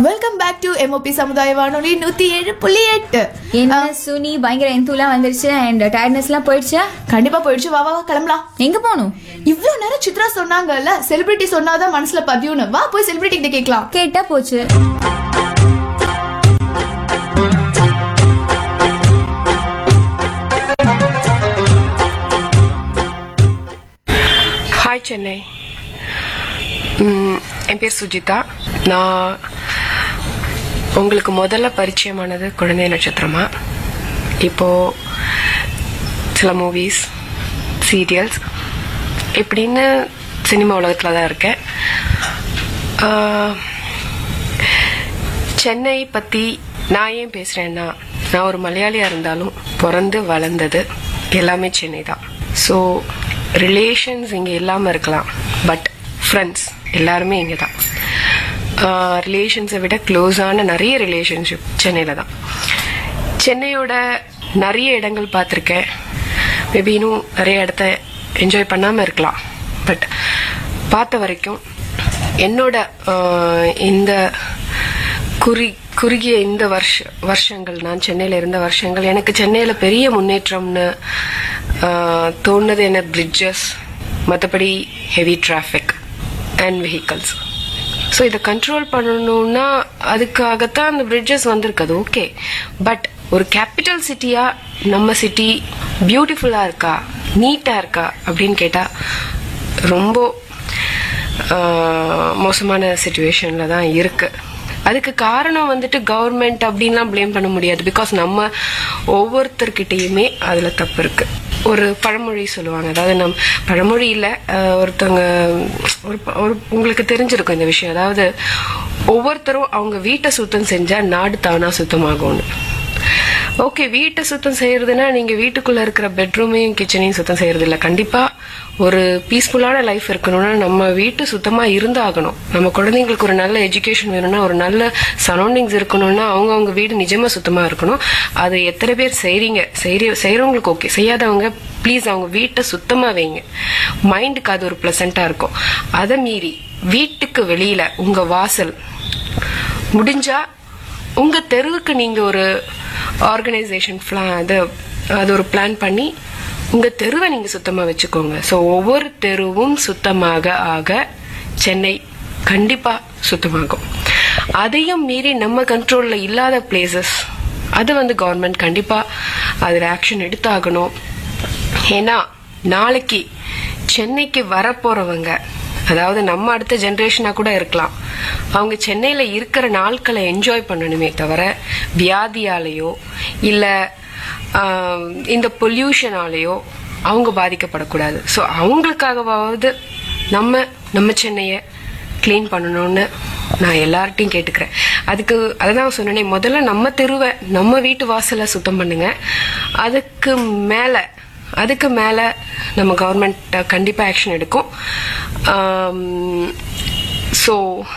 welcome back to MOP சமுதாய வானொலி நூத்தி ஏழு புள்ளி எட்டு என்ன சுனி பயங்கர எந்தூலாம் வந்துருச்சு அண்ட் டயர்ட்னஸ்லாம் போயிடுச்சா கண்டிப்பா போயிடுச்சு வா வா வா, கிளம்பலாம் எங்க போகணும் இவ்ளோ நேரம் சித்ரா சொன்னாங்கல்ல செலிபிரிட்டி சொன்னாதான் மனசுல பதியும்னு வா போய் செலிபிரிட்டி கிட்ட கேட்கலாம் கேட்டா போச்சு ஹாய் சென்னை ம், என் பேர் சுஜிதா நான் உங்களுக்கு முதல்ல பரிச்சயமானது குழந்தை நட்சத்திரமா இப்போ சில மூவிஸ் சீரியல்ஸ் இப்படின்னு சினிமா உலகத்தில் தான் இருக்கேன் ஆஹ், சென்னை பற்றி நான் ஏன் பேசுகிறேன்னா நான் ஒரு மலையாளியாக இருந்தாலும் பிறந்து வளர்ந்தது எல்லாமே சென்னை தான் ஸோ ரிலேஷன்ஸ் இங்கே இல்லாமல் இருக்கலாம் பட் ஃப்ரெண்ட்ஸ் எல்லாருமே இங்கே தான் ரிலேஷன்ஸை விட க்ளோஸான நிறைய ரிலேஷன்ஷிப் சென்னையில் தான் சென்னையோட நிறைய இடங்கள் பார்த்துருக்கேன் மேபி இன்னும் நிறைய இடத்த என்ஜாய் பண்ணாமல் இருக்கலாம் பட் பார்த்த வரைக்கும் என்னோட ஆஹ், இந்த குறி குறுகிய இந்த வருஷ வருஷங்கள் நான் சென்னையில் இருந்த வருஷங்கள் எனக்கு சென்னையில் பெரிய முன்னேற்றம்னு ஆஹ், தோணுது என்ன பிரிட்ஜஸ் மற்றபடி heavy traffic and vehicles so இதை கண்ட்ரோல் பண்ணணும்னா அதுக்காகத்தான் அந்த பிரிட்ஜஸ் வந்திருக்கு அது ஓகே பட் ஒரு கேபிட்டல் சிட்டியா நம்ம சிட்டி பியூட்டிஃபுல்லா இருக்கா நீட்டா இருக்கா அப்படின்னு கேட்டா ரொம்ப ஆஹ், மோசமான சுச்சுவேஷன்ல தான் இருக்கு அதுக்கு காரணம் வந்துட்டு கவர்மெண்ட் அப்படின்லாம் ப்ளேம் பண்ண முடியாது பிகாஸ் நம்ம ஒவ்வொருத்தர்கிட்டயுமே அதுல தப்பு இருக்கு ஒரு பழமொழி சொல்லுவாங்க அதாவது நம் பழமொழி இல்ல ஆஹ், ஒருத்தவங்க ஒரு ப- ஒரு உங்களுக்கு தெரிஞ்சிருக்கும் இந்த விஷயம் அதாவது ஒவ்வொருத்தரும் அவங்க வீட்டை சுத்தம் செஞ்சா நாடு தானா சுத்தமாகும்னு ஓகே வீட்டை சுத்தம் செய்யறதுன்னா நீங்க வீட்டுக்குள்ள இருக்கிற பெட்ரூமையும் கிச்சனையும் சுத்தம் செய்யறது இல்ல கண்டிப்பா ஒரு பீஸ்ஃபுல்லான லைஃப் இருக்கணும்னா நம்ம வீட்டு சுத்தமா இருந்தாகணும் நம்ம குழந்தைங்களுக்கு ஒரு நல்ல எஜுகேஷன் வேணும்னா ஒரு நல்ல சரௌண்டிங்ஸ் இருக்கணும்னா அவங்க அவங்க வீடு நிஜமா சுத்தமா இருக்கணும் அது எத்தனை பேர் செய்றீங்க செய்ற செய்யறவங்களுக்கு ஓகே செய்யாதவங்க ப்ளீஸ் அவங்க வீட்டை சுத்தமா வைங்க மைண்டுக்கு அது ஒரு பிளசண்டா இருக்கும் அதை மீறி வீட்டுக்கு வெளியில உங்க வாசல் முடிஞ்சா உங்க தெருவுக்கு நீங்க ஒரு ஆர்கனைசேஷன் அது அது ஒரு பிளான் பண்ணி உங்க தெருவை நீங்க சுத்தமா வச்சுக்கோங்க ஸோ ஒவ்வொரு தெருவும் சுத்தமாக ஆக சென்னை கண்டிப்பா சுத்தமாகும் அதையும் மீறி நம்ம கண்ட்ரோல்ல இல்லாத பிளேசஸ் அது வந்து கவர்மெண்ட் கண்டிப்பா அதுல ஆக்ஷன் எடுத்தாகணும் ஏன்னா நாளைக்கு சென்னைக்கு வரப்போறவங்க அதாவது நம்ம அடுத்த ஜெனரேஷனா கூட இருக்கலாம் அவங்க சென்னையில இருக்கிற நாட்களை என்ஜாய் பண்ணணுமே தவிர வியாதியாலேயோ இல்ல ஆம், இந்த பொல்யூஷனாலேயோ அவங்க பாதிக்கப்படக்கூடாது ஸோ அவங்களுக்காகவாவது நம்ம நம்ம சென்னையை க்ளீன் பண்ணணும்னு நான் எல்லார்ட்டையும் கேட்டுக்கிறேன் அதுக்கு அதான் சொன்னேனே முதல்ல நம்ம தெருவை நம்ம வீட்டு வாசலை சுத்தம் பண்ணுங்க அதுக்கு மேல அதுக்கு மேல நம்ம கவர்மெண்ட் கண்டிப்பா ஆக்ஷன் எடுக்கும் ஸோ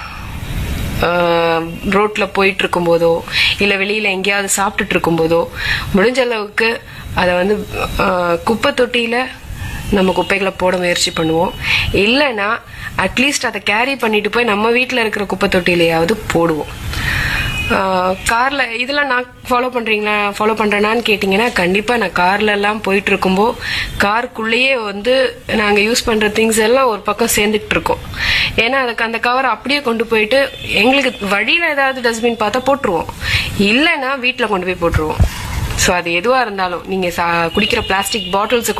ரோட்ல போயிட்டு இருக்கும்போதோ இல்ல வெளியில எங்கேயாவது சாப்பிட்டுட்டு இருக்கும்போதோ முடிஞ்ச அளவுக்கு அதை வந்து ஆஹ், குப்பை தொட்டியில நம்ம குப்பைகளை போட முயற்சி பண்ணுவோம் இல்லைன்னா அட்லீஸ்ட் அதை கேரி பண்ணிட்டு போய் நம்ம வீட்டில் இருக்கிற குப்பை தொட்டியிலையாவது போடுவோம் கார்ல இதெல்லாம் நான் ஃபாலோ பண்றீங்களா ஃபாலோ பண்றேனான்னு கேட்டிங்கன்னா கண்டிப்பா நான் கார்ல எல்லாம் போயிட்டு இருக்கும்போ காருக்குள்ளேயே வந்து நாங்க யூஸ் பண்ற திங்ஸ் எல்லாம் ஒரு பக்கம் சேர்ந்துட்டு இருக்கோம் ஏன்னா அதுக்கு அந்த கவர் அப்படியே கொண்டு போயிட்டு எங்களுக்கு வழியில ஏதாவது டஸ்ட்பின் பார்த்தா போட்டுருவோம் இல்லைன்னா வீட்டில் கொண்டு போய் போட்டுருவோம் ஸோ அது எதுவா இருந்தாலும் நீங்க சா- குடிக்கிற பிளாஸ்டிக் பாட்டில்ஸ்